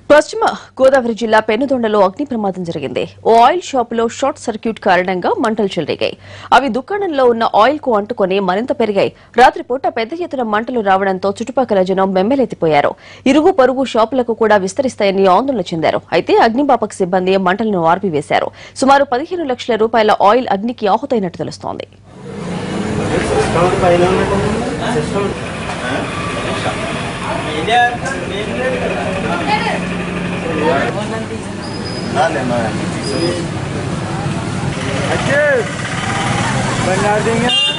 పశ్చిమ గోదావరి జిల్లా పెనుదొండలో అగ్ని ప్రమాదం జరిగింది ఓ ఆయిల్ షాపులో షార్ట్ సర్క్యూట్ కారణంగా మంటలు చెలరేగాయి అవి దుకాణంలో ఉన్న ఆయిల్ కు అంటుకొని మరింత పెరిగాయి రాత్రిపూట పెద్ద ఎత్తున మంటలు రావడంతో చుట్టుపక్కల జనం బెంబెలెత్తిపోయారు ఇరుగు పొరుగు షాపులకు కూడా విస్తరిస్తాయని ఆందోళన చెందారు అయితే అగ్నిమాపక సిబ్బంది మంటలను ఆర్పివేశారు సుమారు పదిహేను లక్షల రూపాయల ఆయిల్ అగ్నికి ఆహుతైనట్టు తెలుస్తోంది సిస్టమ్ పైన ఉన్నట్టు సిస్టమ్ अच्छा बना देंगे